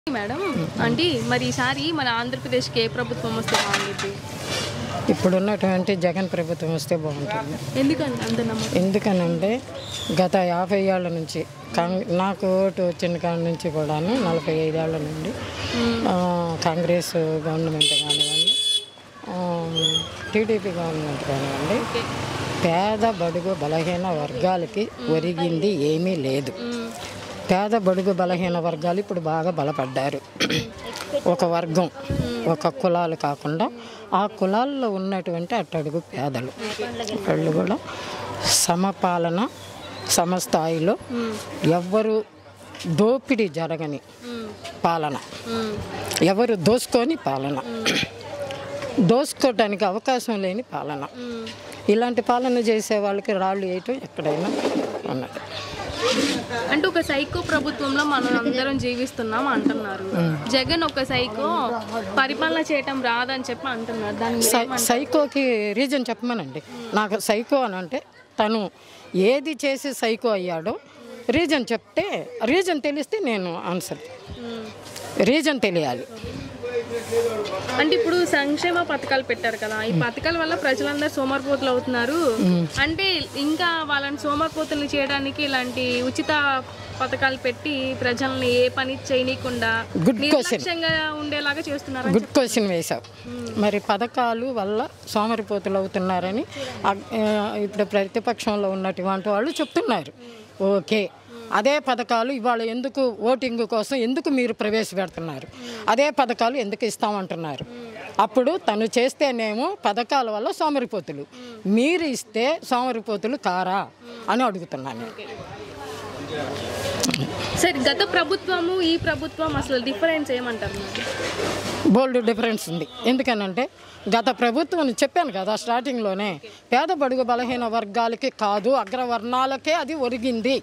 Madam అంటే మరి ఈసారి మన ఆంధ్రప్రదేశ్కి ఏ ప్రభుత్వం వస్తే బాగుంటుంది ఇప్పుడు ఉన్నటువంటి జగన్ ప్రభుత్వం వస్తే బాగుంటుంది ఎందుకంటే అంత నమ్మకం ఎందుకనంటే గత యాభై ఏళ్ళ నుంచి కాంగ్ నాకు ఓటు వచ్చిన కాడ నుంచి కూడాను నలభై ఐదేళ్ల నుండి ఆ, కాంగ్రెస్ గవర్నమెంట్ కానివ్వండి ఆ, టీడీపీ గవర్నమెంట్ కానివ్వండి ఓకే పేద బడుగు బలహీన వర్గాలకి ఒరిగింది ఏమీ లేదు పేద బడుగు బలహీన వర్గాలు ఇప్పుడు బాగా బలపడ్డారు ఒక వర్గం ఒక కులాలు కాకుండా ఆ కులాల్లో ఉన్నటువంటి అట్టడుగు పేదలు వాళ్ళు కూడా సమపాలన సమస్థాయిలో ఎవ్వరు దోపిడీ జరగని పాలన ఎవరు దోసుకొని పాలన దోసుకోవడానికి అవకాశం లేని పాలన ఇలాంటి పాలన చేసే వాళ్ళకి రాళ్ళు వేయటం ఎక్కడైనా ఉన్నది అంటే ఒక సైకో ప్రభుత్వంలో మనం అందరం జీవిస్తున్నాం అంటున్నారు జగన్ ఒక సైకో పరిపాలన చేయటం రాదని చెప్పి అంటున్నారు దాని మీద సై సైకోకి రీజన్ చెప్పమనండి నాకు సైకో అని అంటే తను ఏది చేసి సైకో అయ్యాడో రీజన్ చెప్తే రీజన్ తెలిస్తే నేను ఆన్సర్ రీజన్ తెలియాలి అంటే ఇప్పుడు సంక్షేమ పథకాలు పెట్టారు కదా ఈ పథకాల వల్ల ప్రజలందరూ సోమరిపోతులు అవుతున్నారు అంటే ఇంకా వాళ్ళని సోమరిపోతులు చేయడానికి ఇలాంటి ఉచిత పథకాలు పెట్టి ప్రజల్ని ఏ పని చేయనీయకుండా Good question. నిర్లక్ష్యంగా ఉండేలాగా చేస్తున్నారు గుడ్ క్వశ్చన్ వేశావు మరి పథకాలు వల్ల సోమరిపోతులు అవుతున్నారని అగ్- ఆ, ఇప్పుడు ప్రతిపక్షంలో ఉన్నటువంటి వాళ్ళు చెప్తున్నారు ఓకే అదే పథకాలు ఇవాళ ఎందుకు ఓటింగ్ కోసం ఎందుకు మీరు ప్రవేశపెడుతున్నారు అదే పథకాలు ఎందుకు ఇస్తామంటున్నారు అప్పుడు తను చేస్తేనేమో పథకాల వల్ల సోమరిపోతులు మీరు ఇస్తే సోమరిపోతులు కారా అని అడుగుతున్నాను సరే గత ప్రభుత్వము ఈ ప్రభుత్వం అసలు డిఫరెన్స్ ఏమంటారు మరి? బోల్డ్ డిఫరెన్స్ ఉంది ఎందుకనంటే గత ప్రభుత్వం చెప్పాను కదా స్టార్టింగ్లోనే పేద బడుగు బలహీన వర్గాలకి కాదు అగ్రవర్ణాలకే అది ఒరిగింది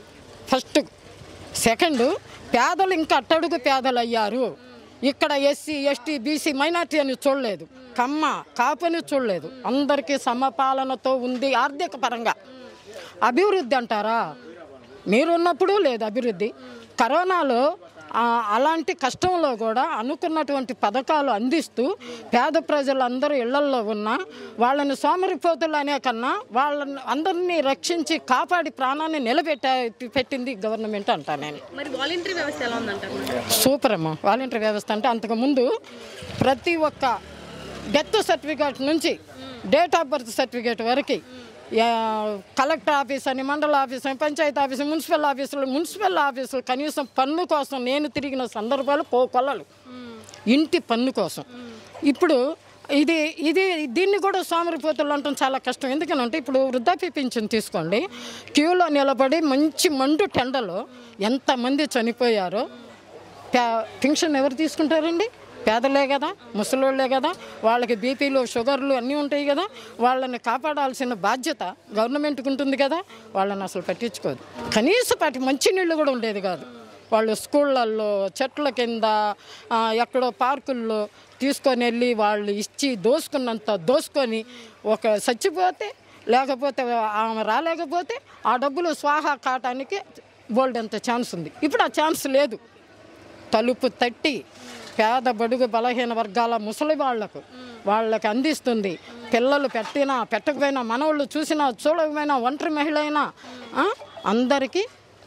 ఫస్ట్ సెకండ్ పేదలు ఇంకా అట్టడుగు పేదలు అయ్యారు ఇక్కడ ఎస్సీ ఎస్టీ బీసీ మైనార్టీ అని చూడలేదు కమ్మ కాపు అని చూడలేదు అందరికీ సమపాలనతో ఉంది ఆర్థిక పరంగా అభివృద్ధి అంటారా మీరున్నప్పుడు లేదు అభివృద్ధి కరోనాలో ఆ, అలాంటి కష్టంలో కూడా అనుకున్నటువంటి పథకాలు అందిస్తూ పేద ప్రజలందరూ ఇళ్లల్లో ఉన్న వాళ్ళని సోమరిపోతులు అనే కన్నా వాళ్ళని అందరినీ రక్షించి కాపాడి ప్రాణాన్ని నిలబెట్టా పెట్టింది గవర్నమెంట్ అంటా నేను మరి వాలంటరీ వ్యవస్థ ఎలా ఉందంటారు మరి? సూపర్ అమ్మ వాలంటీర్ వ్యవస్థ అంటే అంతకుముందు ప్రతి ఒక్క డెత్ సర్టిఫికేట్ నుంచి డేట్ ఆఫ్ బర్త్ సర్టిఫికేట్ వరకు యా, కలెక్టర్ ఆఫీస్ అని మండల ఆఫీస్ అని పంచాయతీ ఆఫీస్ మున్సిపల్ ఆఫీసులు మున్సిపల్ ఆఫీసులు కనీసం పన్ను కోసం నేను తిరిగిన సందర్భాలు పో కొల్లలు ఇంటి పన్ను కోసం ఇప్పుడు ఇది ఇది దీన్ని కూడా సోమరిపోతులు అంటాం చాలా కష్టం ఎందుకనంటే ఇప్పుడు వృద్ధాప్య పింఛన్ తీసుకోండి క్యూలో నిలబడి మంచి మండు టెండలో ఎంతమంది చనిపోయారో పే- పింఛన్ ఎవరు తీసుకుంటారండి పేదలే కదా ముసలోళ్ళే కదా వాళ్ళకి బీపీలు షుగర్లు అన్నీ ఉంటాయి కదా వాళ్ళని కాపాడాల్సిన బాధ్యత గవర్నమెంట్కి ఉంటుంది కదా వాళ్ళని అసలు పట్టించుకోదు కనీసపాటి మంచినీళ్ళు కూడా ఉండేది కాదు వాళ్ళు స్కూళ్ళల్లో చెట్ల కింద ఆ, ఎక్కడో పార్కుల్లో తీసుకొని వెళ్ళి వాళ్ళు ఇచ్చి దోసుకున్నంత దోసుకొని ఒక చచ్చిపోతే లేకపోతే ఆమె రాలేకపోతే ఆ డబ్బులు స్వాహా కాటానికి బోల్డ్ అంత ఛాన్స్ ఉంది ఇప్పుడు ఆ ఛాన్స్ లేదు తలుపు తట్టి పేద బడుగు బలహీన వర్గాల ముసలి వాళ్లకు వాళ్ళకి అందిస్తుంది పిల్లలు పెట్టినా పెట్టకపోయినా మనవాళ్ళు చూసినా చూడకపోయినా ఒంటరి మహిళ అయినా ఆ, అందరికీ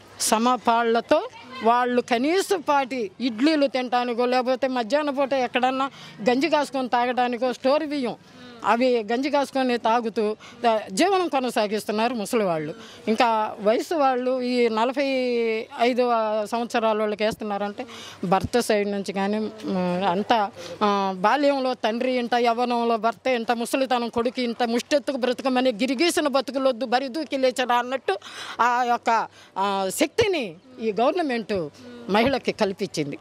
సమపాళ్లతో వాళ్ళు కనీసం పాటి ఇడ్లీలు తినడానికో లేకపోతే మధ్యాహ్నం పూట ఎక్కడన్నా గంజి కాసుకొని తాగడానికో స్టోర్ బియ్యం అవి గంజి కాసుకొని తాగుతూ ద- జీవనం కొనసాగిస్తున్నారు ముసలి వాళ్ళు ఇంకా వయసు వాళ్ళు ఈ నలభై ఐదు సంవత్సరాల వాళ్ళకి వేస్తున్నారంటే భర్త సైడ్ నుంచి కానీ మ్, అంతా ఆ, బాల్యంలో తండ్రి ఇంట యవ్వనంలో భర్త ఇంట ముసలితనం కొడుకు ఇంత ముష్టెత్తుకు బ్రతకమని గిరిగీసిన బతుకులొద్దు బరి దూకి లేచడా అన్నట్టు ఆ యొక్క ఆ, శక్తిని ఈ గవర్నమెంట్ మహిళకి కల్పించింది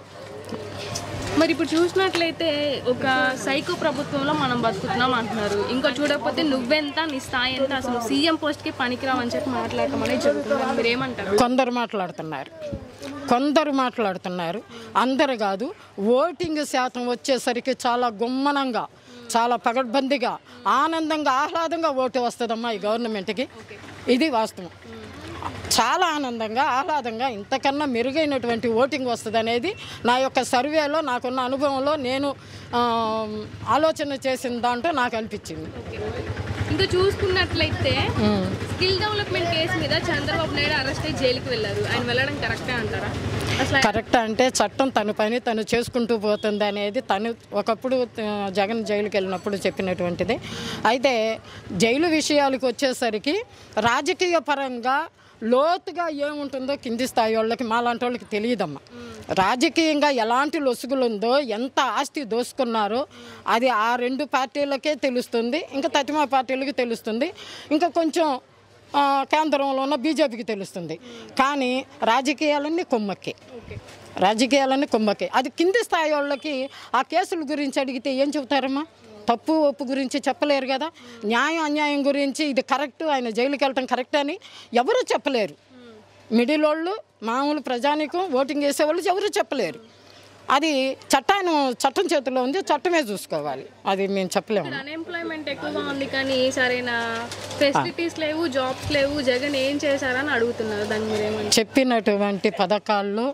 మరి ఇప్పుడు చూసినట్లయితే ఒక సైకో ప్రభుత్వంలో మనం బతుకుతున్నాం అంటున్నారు ఇంకా చూడకపోతే నువ్వెంత నీ స్థాయి ఎంత అసలు సీఎం పోస్ట్కి పనికిరావని చెప్పి మాట్లాడటం అనేది జరుగుతుంది మీరు ఏమంటారు కొందరు మాట్లాడుతున్నారు కొందరు మాట్లాడుతున్నారు అందరు కాదు ఓటింగ్ శాతం వచ్చేసరికి చాలా గుమ్మనంగా చాలా పగడ్బందీగా ఆనందంగా ఆహ్లాదంగా ఓటు వస్తుందమ్మా ఈ గవర్నమెంట్కి ఇది వాస్తవం చాలా ఆనందంగా ఆహ్లాదంగా ఇంతకన్నా మెరుగైనటువంటి ఓటింగ్ వస్తుంది అనేది నా యొక్క సర్వేలో నాకున్న అనుభవంలో నేను ఆ, ఆలోచన చేసిన దాంట్లో నాకు అనిపించింది ఇంకా చూసుకున్నట్లయితే స్కిల్ డెవలప్మెంట్ కేసు మీద చంద్రబాబు నాయుడు అరెస్ట్ అయ్యి జైలుకి వెళ్ళారు ఆయన వెళ్ళడం కరెక్టే అంటారా అసలు ఆయన- కరెక్ట్ అంటే చట్టం తన పని తను చేసుకుంటూ పోతుంది అనేది తను ఒకప్పుడు ఆ, జగన్ జైలుకి వెళ్ళినప్పుడు చెప్పినటువంటిది అయితే జైలు విషయాలకు వచ్చేసరికి రాజకీయ పరంగా లోతుగా ఏముంటుందో కింది స్థాయి వాళ్ళకి మాలాంటి వాళ్ళకి తెలియదమ్మా రాజకీయంగా ఎలాంటి లొసుగులు ఉందో ఎంత ఆస్తి దోసుకున్నారో అది ఆ రెండు పార్టీలకే తెలుస్తుంది ఇంకా తతిమా పార్టీలకి తెలుస్తుంది ఇంకా కొంచెం ఆ, కేంద్రంలో ఉన్న బీజేపీకి తెలుస్తుంది కానీ రాజకీయాలన్నీ కొమ్మక్కి రాజకీయాలన్నీ కొమ్మక్కి అది కింది స్థాయి వాళ్ళకి ఆ కేసుల గురించి అడిగితే ఏం చెబుతారమ్మా తప్పు ఒప్పు గురించి చెప్పలేరు కదా న్యాయం అన్యాయం గురించి ఇది కరెక్ట్ ఆయన జైలుకి వెళ్ళటం కరెక్ట్ అని ఎవరూ చెప్పలేరు మిడిల్ వాళ్ళు మామూలు ప్రజానికం ఓటింగ్ వేసేవాళ్ళు ఎవరూ చెప్పలేరు అది చట్టాన్ని చట్టం చేతిలో ఉంది చట్టమే చూసుకోవాలి అది మేము చెప్పలేము ఇక్కడ అన్ఎంప్లాయ్మెంట్ ఎక్కువగా ఉంది కానీ సరైన ఫెసిలిటీస్ లేవు జాబ్స్ లేవు జగన్ ఏం చేశారని అడుగుతున్నారు దాని మీద ఏమంటారు చెప్పినటువంటి పథకాల్లో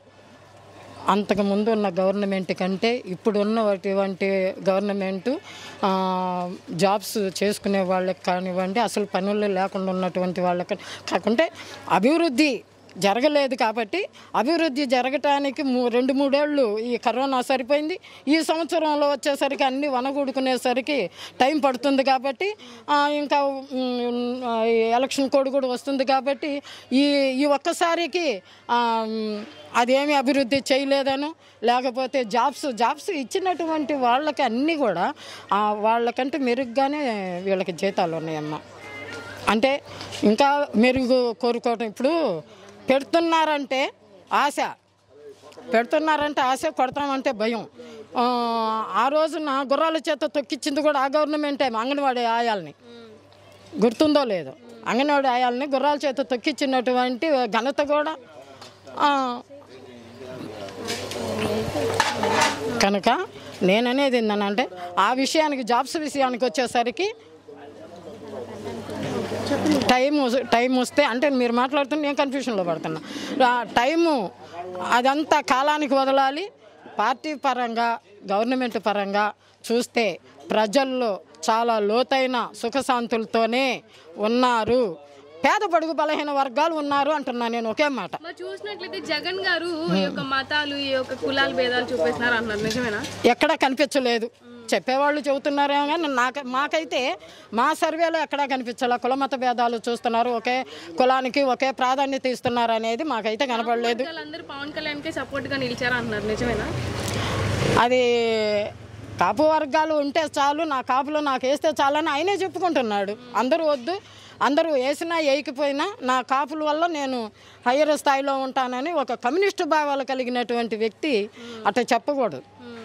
అంతకు ముందు ఉన్న గవర్నమెంట్ కంటే ఇప్పుడు ఉన్నటువంటి గవర్నమెంట్ ఆ, జాబ్స్ చేసుకునే వాళ్ళకి కానివ్వండి అసలు పనులు లేకుండా ఉన్నటువంటి వాళ్ళకి కాకుంటే అభివృద్ధి జరగలేదు కాబట్టి అభివృద్ధి జరగటానికి మూ రెండు మూడేళ్ళు ఈ కరోనా సరిపోయింది ఈ సంవత్సరంలో వచ్చేసరికి అన్ని వనగూడుకునేసరికి టైం పడుతుంది కాబట్టి ఆ, ఇంకా ఉమ్, ఆ, ఈ ఎలక్షన్ కోడ్ కూడా వస్తుంది కాబట్టి ఈ ఈ ఒక్కసారికి ఆ, ఉమ్, అదేమి అభివృద్ధి చేయలేదను లేకపోతే జాబ్స్ జాబ్స్ ఇచ్చినటువంటి వాళ్ళకి అన్నీ కూడా ఆ, వాళ్ళకంటే మెరుగ్గానే వీళ్ళకి జీతాలు ఉన్నాయమ్మ అంటే ఇంకా మెరుగు కోరుకోవటం ఇప్పుడు పెడుతున్నారంటే ఆశ పెడుతున్నారంటే ఆశ కొడతామంటే భయం ఆ, ఆ రోజున గుర్రాల చేత తొక్కిచ్చింది కూడా ఆ గవర్నమెంటే అంగన్వాడీ ఆయాల్ని గుర్తుందో లేదో అంగన్వాడీ ఆయాల్ని గుర్రాల చేత తొక్కిచ్చినటువంటి ఘనత కూడా ఆ, కనుక నేననేది ఏంటంటే ఆ విషయానికి జాబ్స్ విషయానికి వచ్చేసరికి టైం వస్- టైం వస్తే అంటే మీరు మాట్లాడుతుంటే నేను కన్ఫ్యూషన్లో పడుతున్నా ఆ టైము అదంతా కాలానికి వదలాలి పార్టీ పరంగా గవర్నమెంట్ పరంగా చూస్తే ప్రజల్లో చాలా లోతైన సుఖశాంతులతోనే ఉన్నారు పేద బడుగు బలహీన వర్గాలు ఉన్నారు అంటున్నా నేను ఒకే మాట మరి చూసినట్లయితే జగన్ గారు ఈ యొక్క మతాలు ఈ యొక్క కులాల భేదాలు చూపిస్తున్నారు అంటున్నారు నిజమేనా ఎక్కడా కనిపించలేదు చెప్పేవాళ్ళు చెబుతున్నారేమో కానీ నాకు మాకైతే మా సర్వేలో ఎక్కడా కనిపించాల కుల మత భేదాలు చూస్తున్నారు ఒకే కులానికి ఒకే ప్రాధాన్యత ఇస్తున్నారు అనేది మాకైతే కనపడలేదు వాళ్ళందరూ పవన్ కళ్యాణ్ కి సపోర్ట్ గా నిలిచారు అంటున్నారు నిజమేనా అది కాపు వర్గాలు ఉంటే చాలు నా కాపులో నాకు వేస్తే చాలని ఆయనే చెప్పుకుంటున్నాడు అందరూ వద్దు అందరూ వేసినా వేయకపోయినా నా కాపుల వల్ల నేను హయ్యర్ స్థాయిలో ఉంటానని ఒక కమ్యూనిస్టు భావాలు కలిగినటువంటి వ్యక్తి అట్లా చెప్పకూడదు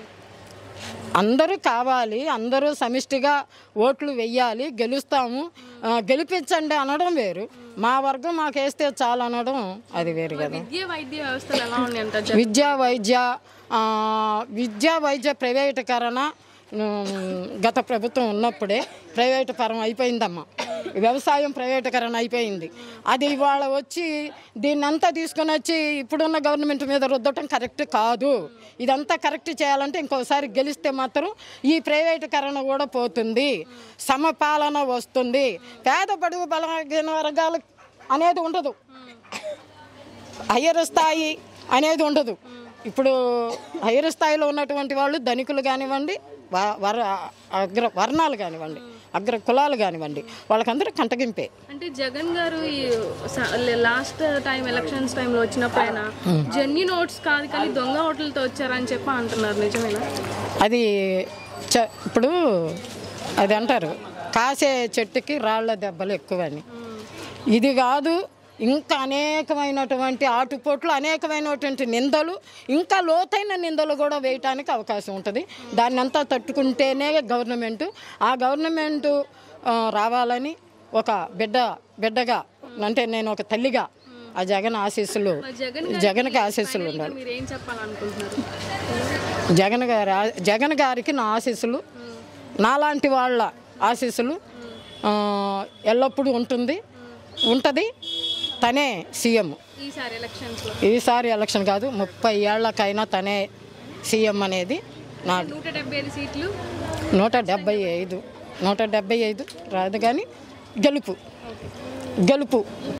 అందరూ కావాలి అందరూ సమిష్టిగా ఓట్లు వెయ్యాలి గెలుస్తాము ఆ, గెలిపించండి అనడం వేరు మా వర్గం మాకు వేస్తే చాలు అనడం అది వేరు కదా విద్య వైద్య వ్యవస్థలు ఎలా ఉన్నాయి అంటారు విద్యా వైద్య ఆ, విద్యా వైద్య ప్రైవేటీకరణ ఉమ్, గత ప్రభుత్వం ఉన్నప్పుడే ప్రైవేటు పరం అయిపోయిందమ్మా వ్యవసాయం ప్రైవేటీకరణ అయిపోయింది అది ఇవాళ వచ్చి దీన్నంతా తీసుకొని వచ్చి ఇప్పుడున్న గవర్నమెంట్ మీద రుద్దటం కరెక్ట్ కాదు ఇదంతా కరెక్ట్ చేయాలంటే ఇంకోసారి గెలిస్తే మాత్రం ఈ ప్రైవేటీకరణ కూడా పోతుంది సమపాలన వస్తుంది పేద బడుగు బలహీన వర్గాలు అనేది ఉండదు హయ్యర్ స్థాయి అనేది ఉండదు ఇప్పుడు హయ్యర్ స్థాయిలో ఉన్నటువంటి వాళ్ళు ధనికులు కానివ్వండి వ- వర అగ్ర వర్ణాలు కానివ్వండి అగ్ర కులాలు కానివ్వండి వాళ్ళకందరూ కంటగింపే అంటే జగన్ గారు ఈ లాస్ట్ టైం ఎలక్షన్స్ టైంలో వచ్చినప్పుడు ఆయన జెన్యు నోట్స్ కాదు కానీ దొంగ ఓట్లతో వచ్చారని చెప్పి అంటున్నారు నిజమేనా అది చ ఇప్పుడు అది అంటారు కాసే చెట్టుకి రాళ్ల దెబ్బలు ఎక్కువని ఇది కాదు ఇంకా అనేకమైనటువంటి ఆటుపోట్లు అనేకమైనటువంటి నిందలు ఇంకా లోతైన నిందలు కూడా వేయటానికి అవకాశం ఉంటుంది దాన్ని అంతా తట్టుకుంటేనే గవర్నమెంట్ ఆ గవర్నమెంట్ ఆ, రావాలని ఒక బిడ్డ బిడ్డగా అంటే నేను ఒక తల్లిగా ఆ జగన్ ఆశీస్సులు మరి జగన్ జగన్కి ఆశీస్సులు ఉండాలి మీరు ఏం చెప్పాలనుకుంటున్నారు జగన్ గారి ఆ- జగన్ గారికి నా ఆశీస్సులు నాలాంటి వాళ్ళ ఆశీస్సులు ఆ, ఎల్లప్పుడూ ఉంటుంది ఉంటుంది తనే సీఎం ఈసారి ఎలక్షన్స్ లో ఈసారి ఎలక్షన్ కాదు ముప్పై ఏళ్ళకైనా తనే సీఎం అనేది నా నూట డెబ్బై ఐదు సీట్లు నూట డెబ్బై ఐదు నూట డెబ్బై ఐదు రాదు కానీ గెలుపు గెలుపు